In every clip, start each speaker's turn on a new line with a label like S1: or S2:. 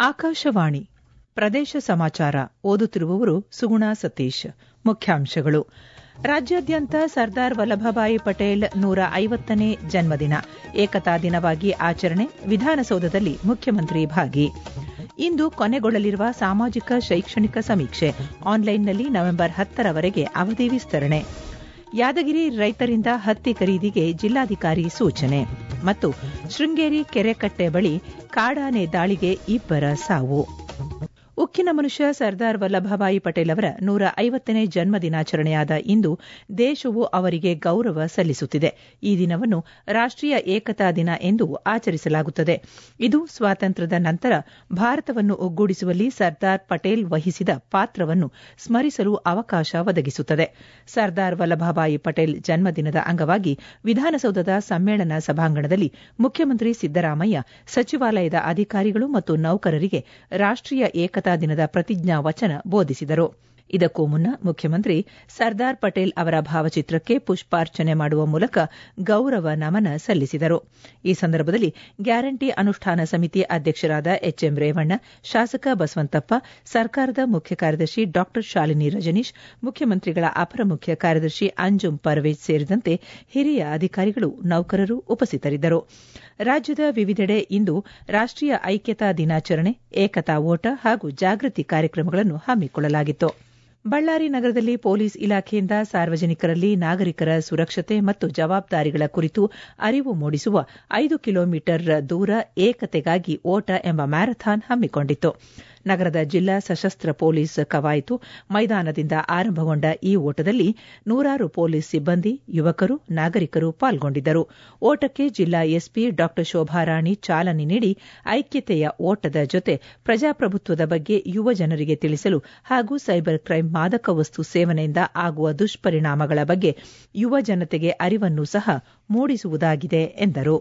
S1: ಆಕಾಶವಾಣಿ ಪ್ರದೇಶ ಸಮಾಚಾರ ಓದುತ್ತಿರುವವರು ಸುಗುಣಾ ಸತೀಶ್ ಮುಖ್ಯಾಂಶಗಳು ರಾಜ್ಯಾದ್ಯಂತ ಸರ್ದಾರ್ ವಲ್ಲಭಭಾಯಿ ಪಟೇಲ್ ನೂರ ಐವತ್ತನೇ ಜನ್ಮದಿನ ಏಕತಾ ದಿನವಾಗಿ ಆಚರಣೆ ವಿಧಾನಸೌಧದಲ್ಲಿ ಮುಖ್ಯಮಂತ್ರಿ ಭಾಗಿ ಇಂದು ಕೊನೆಗೊಳ್ಳಲಿರುವ ಸಾಮಾಜಿಕ ಶೈಕ್ಷಣಿಕ ಸಮೀಕ್ಷೆ ಆನ್ಲೈನ್ನಲ್ಲಿ ನವೆಂಬರ್ ಹತ್ತರವರೆಗೆ ಅವಧಿ ವಿಸ್ತರಣೆ ಯಾದಗಿರಿ ರೈತರಿಂದ ಹತ್ತಿ ಖರೀದಿಗೆ ಜಿಲ್ಲಾಧಿಕಾರಿ ಸೂಚನೆ ಮತ್ತು ಶೃಂಗೇರಿ ಕೆರೆಕಟ್ಟೆ ಬಳಿ ಕಾಡಾನೆ ದಾಳಿಗೆ ಇಬ್ಬರ ಸಾವು ಉಕ್ಕಿನ ಮನುಷ್ಯ ಸರ್ದಾರ್ ವಲ್ಲಭಭಾಯಿ ಪಟೇಲ್ ಅವರ ನೂರ ಐವತ್ತನೇ ಜನ್ಮ ದಿನಾಚರಣೆಯಾದ ಇಂದು ದೇಶವು ಅವರಿಗೆ ಗೌರವ ಸಲ್ಲಿಸುತ್ತಿದೆ ಈ ದಿನವನ್ನು ರಾಷ್ಟೀಯ ಏಕತಾ ದಿನ ಎಂದು ಆಚರಿಸಲಾಗುತ್ತದೆ ಇದು ಸ್ವಾತಂತ್ರ್ಯದ ನಂತರ ಭಾರತವನ್ನು ಒಗ್ಗೂಡಿಸುವಲ್ಲಿ ಸರ್ದಾರ್ ಪಟೇಲ್ ವಹಿಸಿದ ಪಾತ್ರವನ್ನು ಸ್ಮರಿಸಲು ಅವಕಾಶ ಒದಗಿಸುತ್ತದೆ ಸರ್ದಾರ್ ವಲ್ಲಭಭಾಯಿ ಪಟೇಲ್ ಜನ್ಮದಿನದ ಅಂಗವಾಗಿ ವಿಧಾನಸೌಧದ ಸಮ್ಮೇಳನ ಸಭಾಂಗಣದಲ್ಲಿ ಮುಖ್ಯಮಂತ್ರಿ ಸಿದ್ದರಾಮಯ್ಯ ಸಚಿವಾಲಯದ ಅಧಿಕಾರಿಗಳು ಮತ್ತು ನೌಕರರಿಗೆ ರಾಷ್ಟೀಯ ಏಕತಾ ದಿನದ ಪ್ರತಿಜ್ಞಾ ವಚನ ಬೋಧಿಸಿದರು ಇದಕ್ಕೂ ಮುನ್ನ ಮುಖ್ಯಮಂತ್ರಿ ಸರ್ದಾರ್ ಪಟೇಲ್ ಅವರ ಭಾವಚಿತ್ರಕ್ಕೆ ಪುಷ್ಪಾರ್ಚನೆ ಮಾಡುವ ಮೂಲಕ ಗೌರವ ನಮನ ಸಲ್ಲಿಸಿದರು ಈ ಸಂದರ್ಭದಲ್ಲಿ ಗ್ಯಾರಂಟಿ ಅನುಷ್ಠಾನ ಸಮಿತಿ ಅಧ್ಯಕ್ಷರಾದ ಎಚ್ ಎಂ ರೇವಣ್ಣ ಶಾಸಕ ಬಸವಂತಪ್ಪ ಸರ್ಕಾರದ ಮುಖ್ಯ ಕಾರ್ಯದರ್ಶಿ ಡಾ ಶಾಲಿನಿ ರಜನೀಶ್ ಮುಖ್ಯಮಂತ್ರಿಗಳ ಅಪರ ಮುಖ್ಯ ಕಾರ್ಯದರ್ಶಿ ಅಂಜುಂ ಪರ್ವೇಜ್ ಸೇರಿದಂತೆ ಹಿರಿಯ ಅಧಿಕಾರಿಗಳು ನೌಕರರು ಉಪಸ್ಥಿತರಿದ್ದರು ರಾಜ್ಯದ ವಿವಿಧೆಡೆ ಇಂದು ರಾಷ್ಟೀಯ ಐಕ್ಯತಾ ದಿನಾಚರಣೆ ಏಕತಾ ಓಟ ಹಾಗೂ ಜಾಗೃತಿ ಕಾರ್ಯಕ್ರಮಗಳನ್ನು ಹಮ್ಮಿಕೊಳ್ಳಲಾಗಿತ್ತು ಬಳ್ಳಾರಿ ನಗರದಲ್ಲಿ ಪೊಲೀಸ್ ಇಲಾಖೆಯಿಂದ ಸಾರ್ವಜನಿಕರಲ್ಲಿ ನಾಗರಿಕರ ಸುರಕ್ಷತೆ ಮತ್ತು ಜವಾಬ್ದಾರಿಗಳ ಕುರಿತು ಅರಿವು ಮೂಡಿಸುವ ಐದು ಕಿಲೋಮೀಟರ್ ದೂರ ಏಕತೆಗಾಗಿ ಓಟ ಎಂಬ ಮ್ಯಾರಥಾನ್ ಹಮ್ಮಿಕೊಂಡಿತ್ತು ನಗರದ ಜಿಲ್ಲಾ ಸಶಸ್ತ್ರ ಪೊಲೀಸ್ ಕವಾಯತು ಮೈದಾನದಿಂದ ಆರಂಭಗೊಂಡ ಈ ಓಟದಲ್ಲಿ ನೂರಾರು ಪೊಲೀಸ್ ಸಿಬ್ಬಂದಿ ಯುವಕರು ನಾಗರಿಕರು ಪಾಲ್ಗೊಂಡಿದ್ದರು ಓಟಕ್ಕೆ ಜಿಲ್ಲಾ ಎಸ್ಪಿ ಡಾ ಶೋಭಾರಾಣಿ ಚಾಲನೆ ನೀಡಿ ಐಕ್ಯತೆಯ ಓಟದ ಜೊತೆ ಪ್ರಜಾಪ್ರಭುತ್ವದ ಬಗ್ಗೆ ಯುವ ಜನರಿಗೆ ತಿಳಿಸಲು ಹಾಗೂ ಸೈಬರ್ ಕ್ರೈಂ ಮಾದಕ ವಸ್ತು ಸೇವನೆಯಿಂದ ಆಗುವ ದುಷ್ಪರಿಣಾಮಗಳ ಬಗ್ಗೆ ಯುವ ಜನತೆಗೆ ಅರಿವನ್ನು ಸಹ ಮೂಡಿಸುವುದಾಗಿದೆ ಎಂದರು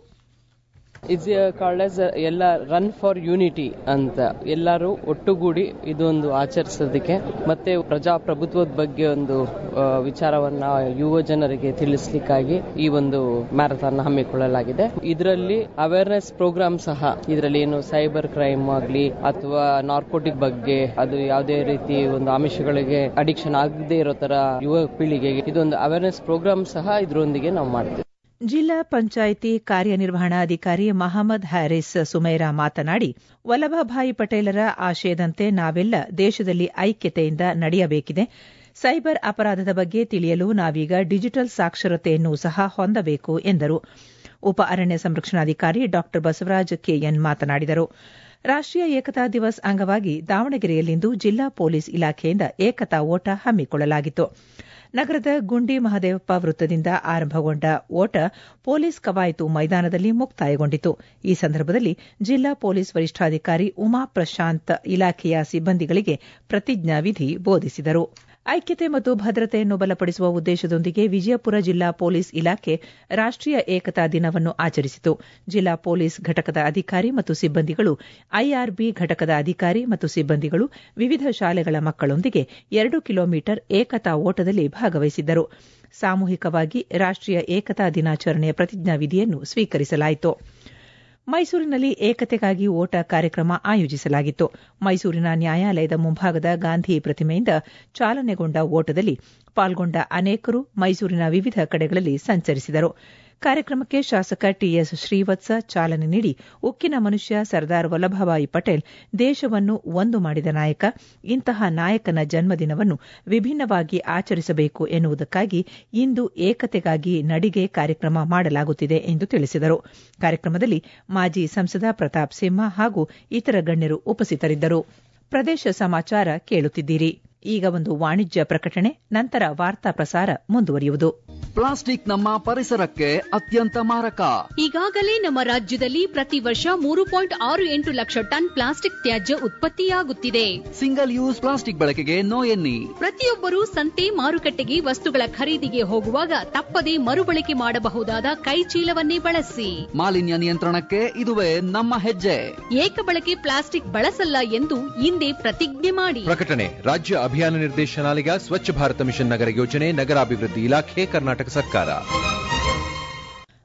S2: ಇಟ್ಸ್ ಕಾಲ್ಡ್ ಆಸ್ ಎಲ್ಲ ರನ್ ಫಾರ್ ಯೂನಿಟಿ ಅಂತ ಎಲ್ಲರೂ ಒಟ್ಟುಗೂಡಿ ಇದೊಂದು ಆಚರಿಸೋದಕ್ಕೆ ಮತ್ತೆ ಪ್ರಜಾಪ್ರಭುತ್ವದ ಬಗ್ಗೆ ಒಂದು ವಿಚಾರವನ್ನ ಯುವ ಜನರಿಗೆ ತಿಳಿಸ್ಲಿಕ್ಕಾಗಿ ಈ ಒಂದು ಮ್ಯಾರಥಾನ್ ಹಮ್ಮಿಕೊಳ್ಳಲಾಗಿದೆ ಇದರಲ್ಲಿ ಅವೇರ್ನೆಸ್ ಪ್ರೋಗ್ರಾಮ್ ಸಹ ಇದರಲ್ಲಿ ಏನು ಸೈಬರ್ ಕ್ರೈಮ್ ಆಗಲಿ ಅಥವಾ ನಾರ್ಕೋಟಿಕ್ ಬಗ್ಗೆ ಅದು ಯಾವುದೇ ರೀತಿ ಒಂದು ಆಮಿಷಗಳಿಗೆ ಅಡಿಕ್ಷನ್ ಆಗದೆ ಇರೋ ತರ ಯುವ ಪೀಳಿಗೆಗೆ ಇದೊಂದು ಅವೇರ್ನೆಸ್ ಪ್ರೋಗ್ರಾಮ್ ಸಹ ಇದರೊಂದಿಗೆ ನಾವು ಮಾಡ್ತೀವಿ
S1: ಜಿಲ್ಲಾ ಪಂಚಾಯಿತಿ ಕಾರ್ಯನಿರ್ವಹಣಾಧಿಕಾರಿ ಮಹಮ್ಮದ್ ಹ್ಯಾರಿಸ್ ಸುಮೈರಾ ಮಾತನಾಡಿ ವಲ್ಲಭಭಾಯಿ ಪಟೇಲರ ಆಶಯದಂತೆ ನಾವೆಲ್ಲ ದೇಶದಲ್ಲಿ ಐಕ್ಯತೆಯಿಂದ ನಡೆಯಬೇಕಿದೆ ಸೈಬರ್ ಅಪರಾಧದ ಬಗ್ಗೆ ತಿಳಿಯಲು ನಾವೀಗ ಡಿಜಿಟಲ್ ಸಾಕ್ಷರತೆಯನ್ನು ಸಹ ಹೊಂದಬೇಕು ಎಂದರು ಉಪ ಅರಣ್ಯ ಸಂರಕ್ಷಣಾಧಿಕಾರಿ ಡಾ ಬಸವರಾಜ್ ಕೆಎನ್ ಮಾತನಾಡಿದರು ರಾಷ್ಟೀಯ ಏಕತಾ ದಿವಸ್ ಅಂಗವಾಗಿ ದಾವಣಗೆರೆಯಲ್ಲಿಂದು ಜಿಲ್ಲಾ ಪೊಲೀಸ್ ಇಲಾಖೆಯಿಂದ ಏಕತಾ ಓಟ ಹಮ್ಮಿಕೊಳ್ಳಲಾಗಿತ್ತು ನಗರದ ಗುಂಡಿ ಮಹದೇವಪ್ಪ ವೃತ್ತದಿಂದ ಆರಂಭಗೊಂಡ ಓಟ ಪೊಲೀಸ್ ಕವಾಯತು ಮೈದಾನದಲ್ಲಿ ಮುಕ್ತಾಯಗೊಂಡಿತು ಈ ಸಂದರ್ಭದಲ್ಲಿ ಜಿಲ್ಲಾ ಪೊಲೀಸ್ ವರಿಷ್ಠಾಧಿಕಾರಿ ಉಮಾ ಪ್ರಶಾಂತ್ ಇಲಾಖೆಯ ಸಿಬ್ಬಂದಿಗಳಿಗೆ ಪ್ರತಿಜ್ಞಾವಿಧಿ ಬೋಧಿಸಿದರು ಐಕ್ಯತೆ ಮತ್ತು ಭದ್ರತೆಯನ್ನು ಬಲಪಡಿಸುವ ಉದ್ದೇಶದೊಂದಿಗೆ ವಿಜಯಪುರ ಜಿಲ್ಲಾ ಪೊಲೀಸ್ ಇಲಾಖೆ ರಾಷ್ಟೀಯ ಏಕತಾ ದಿನವನ್ನು ಆಚರಿಸಿತು ಜಿಲ್ಲಾ ಪೊಲೀಸ್ ಘಟಕದ ಅಧಿಕಾರಿ ಮತ್ತು ಸಿಬ್ಬಂದಿಗಳು ಐಆರ್ಬಿ ಘಟಕದ ಅಧಿಕಾರಿ ಮತ್ತು ಸಿಬ್ಬಂದಿಗಳು ವಿವಿಧ ಶಾಲೆಗಳ ಮಕ್ಕಳೊಂದಿಗೆ ಎರಡು ಕಿಲೋಮೀಟರ್ ಏಕತಾ ಓಟದಲ್ಲಿ ಭಾಗವಹಿಸಿದ್ದರು ಸಾಮೂಹಿಕವಾಗಿ ರಾಷ್ಟೀಯ ಏಕತಾ ದಿನಾಚರಣೆಯ ಪ್ರತಿಜ್ಞಾವಿಧಿಯನ್ನು ಸ್ವೀಕರಿಸಲಾಯಿತು ಮೈಸೂರಿನಲ್ಲಿ ಏಕತೆಗಾಗಿ ಓಟ ಕಾರ್ಯಕ್ರಮ ಆಯೋಜಿಸಲಾಗಿತ್ತು ಮೈಸೂರಿನ ನ್ಯಾಯಾಲಯದ ಮುಂಭಾಗದ ಗಾಂಧಿ ಪ್ರತಿಮೆಯಿಂದ ಚಾಲನೆಗೊಂಡ ಓಟದಲ್ಲಿ ಪಾಲ್ಗೊಂಡ ಅನೇಕರು ಮೈಸೂರಿನ ವಿವಿಧ ಕಡೆಗಳಲ್ಲಿ ಸಂಚರಿಸಿದರು ಕಾರ್ಯಕ್ರಮಕ್ಕೆ ಶಾಸಕ ಟಿಎಸ್ ಶ್ರೀವತ್ಸ ಚಾಲನೆ ನೀಡಿ ಉಕ್ಕಿನ ಮನುಷ್ಯ ಸರ್ದಾರ್ ವಲ್ಲಭಭಾಯಿ ಪಟೇಲ್ ದೇಶವನ್ನು ಒಂದು ಮಾಡಿದ ನಾಯಕ ಇಂತಹ ನಾಯಕನ ಜನ್ಮದಿನವನ್ನು ವಿಭಿನ್ನವಾಗಿ ಆಚರಿಸಬೇಕು ಎನ್ನುವುದಕ್ಕಾಗಿ ಇಂದು ಏಕತೆಗಾಗಿ ನಡಿಗೆ ಕಾರ್ಯಕ್ರಮ ಮಾಡಲಾಗುತ್ತಿದೆ ಎಂದು ತಿಳಿಸಿದರು ಕಾರ್ಯಕ್ರಮದಲ್ಲಿ ಮಾಜಿ ಸಂಸದ ಪ್ರತಾಪ್ ಸಿಂಹ ಹಾಗೂ ಇತರ ಗಣ್ಯರು ಉಪಸ್ಥಿತರಿದ್ದರು ಪ್ರದೇಶ ಸಮಾಚಾರ ಕೇಳುತ್ತಿದ್ದೀರಿ ಈಗ ಒಂದು ವಾಣಿಜ್ಯ ಪ್ರಕಟಣೆ ನಂತರ ವಾರ್ತಾ ಪ್ರಸಾರ ಮುಂದುವರಿಯುವುದು
S3: ಪ್ಲಾಸ್ಟಿಕ್ ನಮ್ಮ ಪರಿಸರಕ್ಕೆ ಅತ್ಯಂತ ಮಾರಕ
S4: ಈಗಾಗಲೇ ನಮ್ಮ ರಾಜ್ಯದಲ್ಲಿ ಪ್ರತಿ ವರ್ಷ ಮೂರು ಪಾಯಿಂಟ್ ಆರು ಎಂಟು ಲಕ್ಷ ಟನ್ ಪ್ಲಾಸ್ಟಿಕ್ ತ್ಯಾಜ್ಯ ಉತ್ಪತ್ತಿಯಾಗುತ್ತಿದೆ
S3: ಸಿಂಗಲ್ ಯೂಸ್ ಪ್ಲಾಸ್ಟಿಕ್ ಬಳಕೆಗೆ ನೋ ಎನ್ನಿ
S4: ಪ್ರತಿಯೊಬ್ಬರೂ ಸಂತೆ ಮಾರುಕಟ್ಟೆಗೆ ವಸ್ತುಗಳ ಖರೀದಿಗೆ ಹೋಗುವಾಗ ತಪ್ಪದೇ ಮರುಬಳಕೆ ಮಾಡಬಹುದಾದ ಕೈಚೀಲವನ್ನೇ ಬಳಸಿ
S3: ಮಾಲಿನ್ಯ ನಿಯಂತ್ರಣಕ್ಕೆ ಇದುವೇ ನಮ್ಮ ಹೆಜ್ಜೆ
S4: ಏಕಬಳಕೆ ಪ್ಲಾಸ್ಟಿಕ್ ಬಳಸಲ್ಲ ಎಂದು ಇಂದೇ ಪ್ರತಿಜ್ಞೆ ಮಾಡಿ
S5: ಪ್ರಕಟಣೆ ರಾಜ್ಯ ಅಭಿಯಾನ ನಿರ್ದೇಶನಾಲಯ ಸ್ವಚ್ಛ ಭಾರತ ಮಿಷನ್ ನಗರ ಯೋಜನೆ ನಗರಾಭಿವೃದ್ಧಿ ಇಲಾಖೆ ಕರ್ನಾಟಕ ಸರ್ಕಾರ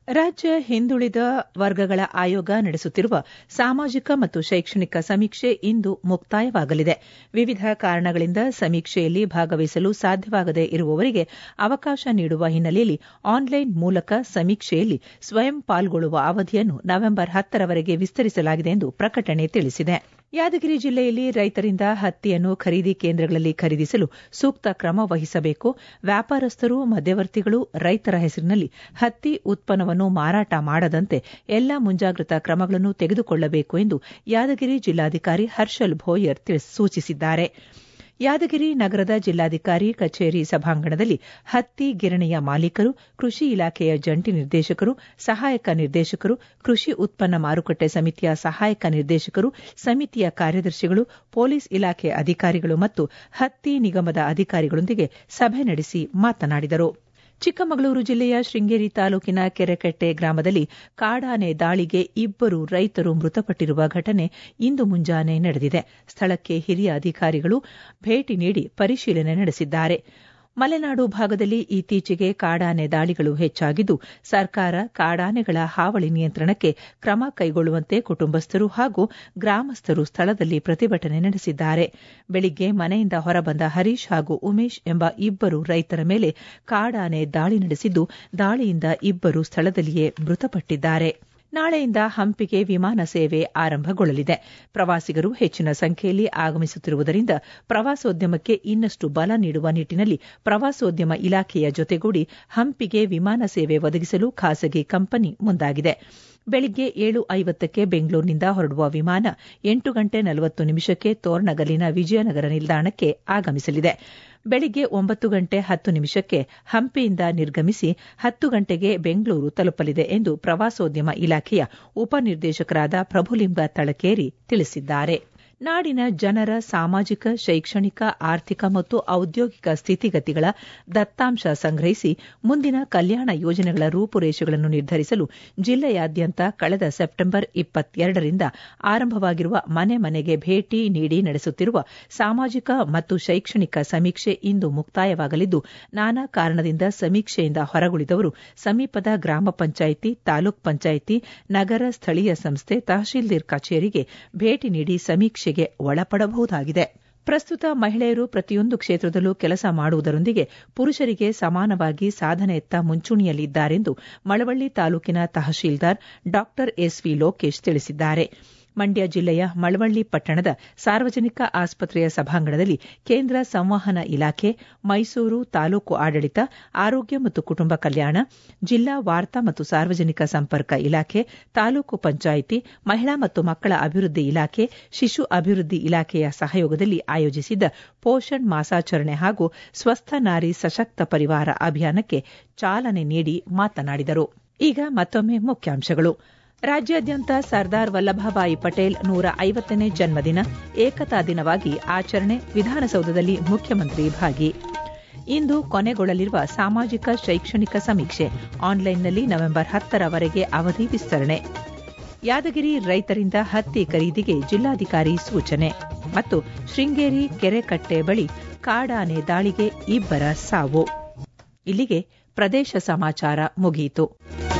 S1: ರಾಜ್ಯ ಹಿಂದುಳಿದ ವರ್ಗಗಳ ಆಯೋಗ ನಡೆಸುತ್ತಿರುವ ಸಾಮಾಜಿಕ ಮತ್ತು ಶೈಕ್ಷಣಿಕ ಸಮೀಕ್ಷೆ ಇಂದು ಮುಕ್ತಾಯವಾಗಲಿದೆ ವಿವಿಧ ಕಾರಣಗಳಿಂದ ಸಮೀಕ್ಷೆಯಲ್ಲಿ ಭಾಗವಹಿಸಲು ಸಾಧ್ಯವಾಗದೇ ಇರುವವರಿಗೆ ಅವಕಾಶ ನೀಡುವ ಹಿನ್ನೆಲೆಯಲ್ಲಿ ಆನ್ಲೈನ್ ಮೂಲಕ ಸಮೀಕ್ಷೆಯಲ್ಲಿ ಸ್ವಯಂ ಪಾಲ್ಗೊಳ್ಳುವ ಅವಧಿಯನ್ನು ನವೆಂಬರ್ ಹತ್ತರವರೆಗೆ ವಿಸ್ತರಿಸಲಾಗಿದೆ ಎಂದು ಪ್ರಕಟಣೆ ತಿಳಿಸಿದೆ ಯಾದಗಿರಿ ಜಿಲ್ಲೆಯಲ್ಲಿ ರೈತರಿಂದ ಹತ್ತಿಯನ್ನು ಖರೀದಿ ಕೇಂದ್ರಗಳಲ್ಲಿ ಖರೀದಿಸಲು ಸೂಕ್ತ ಕ್ರಮ ವಹಿಸಬೇಕು ವ್ಯಾಪಾರಸ್ಥರು ಮಧ್ಯವರ್ತಿಗಳು ರೈತರ ಹೆಸರಿನಲ್ಲಿ ಹತ್ತಿ ಉತ್ಪನ್ನವನ್ನು ಮಾರಾಟ ಮಾಡದಂತೆ ಎಲ್ಲಾ ಮುಂಜಾಗ್ರತಾ ಕ್ರಮಗಳನ್ನು ತೆಗೆದುಕೊಳ್ಳಬೇಕು ಎಂದು ಯಾದಗಿರಿ ಜಿಲ್ಲಾಧಿಕಾರಿ ಹರ್ಷಲ್ ಭೋಯರ್ ಸೂಚಿಸಿದ್ದಾರೆ ಯಾದಗಿರಿ ನಗರದ ಜಿಲ್ಲಾಧಿಕಾರಿ ಕಚೇರಿ ಸಭಾಂಗಣದಲ್ಲಿ ಹತ್ತಿ ಗಿರಣಿಯ ಮಾಲೀಕರು ಕೃಷಿ ಇಲಾಖೆಯ ಜಂಟಿ ನಿರ್ದೇಶಕರು ಸಹಾಯಕ ನಿರ್ದೇಶಕರು ಕೃಷಿ ಉತ್ಪನ್ನ ಮಾರುಕಟ್ಟೆ ಸಮಿತಿಯ ಸಹಾಯಕ ನಿರ್ದೇಶಕರು ಸಮಿತಿಯ ಕಾರ್ಯದರ್ಶಿಗಳು ಪೊಲೀಸ್ ಇಲಾಖೆ ಅಧಿಕಾರಿಗಳು ಮತ್ತು ಹತ್ತಿ ನಿಗಮದ ಅಧಿಕಾರಿಗಳೊಂದಿಗೆ ಸಭೆ ನಡೆಸಿ ಮಾತನಾಡಿದರು ಚಿಕ್ಕಮಗಳೂರು ಜಿಲ್ಲೆಯ ಶೃಂಗೇರಿ ತಾಲೂಕಿನ ಕೆರೆಕಟ್ಟೆ ಗ್ರಾಮದಲ್ಲಿ ಕಾಡಾನೆ ದಾಳಿಗೆ ಇಬ್ಬರು ರೈತರು ಮೃತಪಟ್ಟಿರುವ ಘಟನೆ ಇಂದು ಮುಂಜಾನೆ ನಡೆದಿದೆ ಸ್ಥಳಕ್ಕೆ ಹಿರಿಯ ಅಧಿಕಾರಿಗಳು ಭೇಟಿ ನೀಡಿ ಪರಿಶೀಲನೆ ನಡೆಸಿದ್ದಾರೆ ಮಲೆನಾಡು ಭಾಗದಲ್ಲಿ ಇತ್ತೀಚೆಗೆ ಕಾಡಾನೆ ದಾಳಿಗಳು ಹೆಚ್ಚಾಗಿದ್ದು ಸರ್ಕಾರ ಕಾಡಾನೆಗಳ ಹಾವಳಿ ನಿಯಂತ್ರಣಕ್ಕೆ ಕ್ರಮ ಕೈಗೊಳ್ಳುವಂತೆ ಕುಟುಂಬಸ್ಥರು ಹಾಗೂ ಗ್ರಾಮಸ್ಥರು ಸ್ಥಳದಲ್ಲಿ ಪ್ರತಿಭಟನೆ ನಡೆಸಿದ್ದಾರೆ ಬೆಳಿಗ್ಗೆ ಮನೆಯಿಂದ ಹೊರಬಂದ ಹರೀಶ್ ಹಾಗೂ ಉಮೇಶ್ ಎಂಬ ಇಬ್ಬರು ರೈತರ ಮೇಲೆ ಕಾಡಾನೆ ದಾಳಿ ನಡೆಸಿದ್ದು ದಾಳಿಯಿಂದ ಇಬ್ಬರು ಸ್ಥಳದಲ್ಲಿಯೇ ಮೃತಪಟ್ಟಿದ್ದಾರೆ ನಾಳೆಯಿಂದ ಹಂಪಿಗೆ ವಿಮಾನ ಸೇವೆ ಆರಂಭಗೊಳ್ಳಲಿದೆ ಪ್ರವಾಸಿಗರು ಹೆಚ್ಚಿನ ಸಂಖ್ಯೆಯಲ್ಲಿ ಆಗಮಿಸುತ್ತಿರುವುದರಿಂದ ಪ್ರವಾಸೋದ್ಯಮಕ್ಕೆ ಇನ್ನಷ್ಟು ಬಲ ನೀಡುವ ನಿಟ್ಟಿನಲ್ಲಿ ಪ್ರವಾಸೋದ್ಯಮ ಇಲಾಖೆಯ ಜೊತೆಗೂಡಿ ಹಂಪಿಗೆ ವಿಮಾನ ಸೇವೆ ಒದಗಿಸಲು ಖಾಸಗಿ ಕಂಪನಿ ಮುಂದಾಗಿದೆ ಬೆಳಿಗ್ಗೆ ಏಳು ಐವತ್ತಕ್ಕೆ ಬೆಂಗಳೂರಿನಿಂದ ಹೊರಡುವ ವಿಮಾನ ಎಂಟು ಗಂಟೆ ನಲವತ್ತು ನಿಮಿಷಕ್ಕೆ ತೋರ್ನಗಲಿನ ವಿಜಯನಗರ ನಿಲ್ದಾಣಕ್ಕೆ ಆಗಮಿಸಲಿದೆ ಬೆಳಿಗ್ಗೆ ಒಂಬತ್ತು ಗಂಟೆ ಹತ್ತು ನಿಮಿಷಕ್ಕೆ ಹಂಪಿಯಿಂದ ನಿರ್ಗಮಿಸಿ ಹತ್ತು ಗಂಟೆಗೆ ಬೆಂಗಳೂರು ತಲುಪಲಿದೆ ಎಂದು ಪ್ರವಾಸೋದ್ಯಮ ಇಲಾಖೆಯ ಉಪನಿರ್ದೇಶಕರಾದ ಪ್ರಭುಲಿಂಗ ತಳಕೇರಿ ತಿಳಿಸಿದ್ದಾರೆ ನಾಡಿನ ಜನರ ಸಾಮಾಜಿಕ ಶೈಕ್ಷಣಿಕ ಆರ್ಥಿಕ ಮತ್ತು ಔದ್ಯೋಗಿಕ ಸ್ಥಿತಿಗತಿಗಳ ದತ್ತಾಂಶ ಸಂಗ್ರಹಿಸಿ ಮುಂದಿನ ಕಲ್ಯಾಣ ಯೋಜನೆಗಳ ರೂಪುರೇಷೆಗಳನ್ನು ನಿರ್ಧರಿಸಲು ಜಿಲ್ಲೆಯಾದ್ಯಂತ ಕಳೆದ ಸೆಪ್ಟೆಂಬರ್ ಇಪ್ಪತ್ತೆರಡರಿಂದ ಆರಂಭವಾಗಿರುವ ಮನೆ ಮನೆಗೆ ಭೇಟಿ ನೀಡಿ ನಡೆಸುತ್ತಿರುವ ಸಾಮಾಜಿಕ ಮತ್ತು ಶೈಕ್ಷಣಿಕ ಸಮೀಕ್ಷೆ ಇಂದು ಮುಕ್ತಾಯವಾಗಲಿದ್ದು ನಾನಾ ಕಾರಣದಿಂದ ಸಮೀಕ್ಷೆಯಿಂದ ಹೊರಗುಳಿದವರು ಸಮೀಪದ ಗ್ರಾಮ ಪಂಚಾಯಿತಿ ತಾಲೂಕ್ ಪಂಚಾಯಿತಿ ನಗರ ಸ್ಥಳೀಯ ಸಂಸ್ಥೆ ತಹಶೀಲ್ದಾರ್ ಕಚೇರಿಗೆ ಭೇಟಿ ನೀಡಿ ಸಮೀಕ್ಷೆ ಒಳಪಡಬಹುದಾಗಿದೆ ಪ್ರಸ್ತುತ ಮಹಿಳೆಯರು ಪ್ರತಿಯೊಂದು ಕ್ಷೇತ್ರದಲ್ಲೂ ಕೆಲಸ ಮಾಡುವುದರೊಂದಿಗೆ ಪುರುಷರಿಗೆ ಸಮಾನವಾಗಿ ಸಾಧನೆಯತ್ತ ಮುಂಚೂಣಿಯಲ್ಲಿದ್ದಾರೆಂದು ಮಳವಳ್ಳಿ ತಾಲೂಕಿನ ತಹಶೀಲ್ದಾರ್ ಡಾ ಎಸ್ವಿ ಲೋಕೇಶ್ ತಿಳಿಸಿದ್ದಾರೆ ಮಂಡ್ಯ ಜಿಲ್ಲೆಯ ಮಳವಳ್ಳಿ ಪಟ್ಟಣದ ಸಾರ್ವಜನಿಕ ಆಸ್ಪತ್ರೆಯ ಸಭಾಂಗಣದಲ್ಲಿ ಕೇಂದ್ರ ಸಂವಹನ ಇಲಾಖೆ ಮೈಸೂರು ತಾಲೂಕು ಆಡಳಿತ ಆರೋಗ್ಯ ಮತ್ತು ಕುಟುಂಬ ಕಲ್ಯಾಣ ಜಿಲ್ಲಾ ವಾರ್ತಾ ಮತ್ತು ಸಾರ್ವಜನಿಕ ಸಂಪರ್ಕ ಇಲಾಖೆ ತಾಲೂಕು ಪಂಚಾಯಿತಿ ಮಹಿಳಾ ಮತ್ತು ಮಕ್ಕಳ ಅಭಿವೃದ್ಧಿ ಇಲಾಖೆ ಶಿಶು ಅಭಿವೃದ್ಧಿ ಇಲಾಖೆಯ ಸಹಯೋಗದಲ್ಲಿ ಆಯೋಜಿಸಿದ್ದ ಪೋಷಣ್ ಮಾಸಾಚರಣೆ ಹಾಗೂ ಸ್ವಸ್ಥ ನಾರಿ ಸಶಕ್ತ ಪರಿವಾರ ಅಭಿಯಾನಕ್ಕೆ ಚಾಲನೆ ನೀಡಿ ಮಾತನಾಡಿದರು ಈಗ ಮತ್ತೊಮ್ಮೆ ಮುಖ್ಯಾಂಶಗಳು ರಾಜ್ಯಾದ್ಯಂತ ಸರ್ದಾರ್ ವಲ್ಲಭಭಾಯಿ ಪಟೇಲ್ ನೂರ ಐವತ್ತನೇ ಜನ್ಮದಿನ ಏಕತಾ ದಿನವಾಗಿ ಆಚರಣೆ ವಿಧಾನಸೌಧದಲ್ಲಿ ಮುಖ್ಯಮಂತ್ರಿ ಭಾಗಿ ಇಂದು ಕೊನೆಗೊಳ್ಳಲಿರುವ ಸಾಮಾಜಿಕ ಶೈಕ್ಷಣಿಕ ಸಮೀಕ್ಷೆ ಆನ್ಲೈನ್ನಲ್ಲಿ ನವೆಂಬರ್ ಹತ್ತರವರೆಗೆ ಅವಧಿ ವಿಸ್ತರಣೆ ಯಾದಗಿರಿ ರೈತರಿಂದ ಹತ್ತಿ ಖರೀದಿಗೆ ಜಿಲ್ಲಾಧಿಕಾರಿ ಸೂಚನೆ ಮತ್ತು ಶೃಂಗೇರಿ ಕೆರೆಕಟ್ಟೆ ಬಳಿ ಕಾಡಾನೆ ದಾಳಿಗೆ ಇಬ್ಬರ ಸಾವು ಇಲ್ಲಿಗೆ ಪ್ರದೇಶ ಸಮಾಚಾರ ಮುಗಿಯಿತು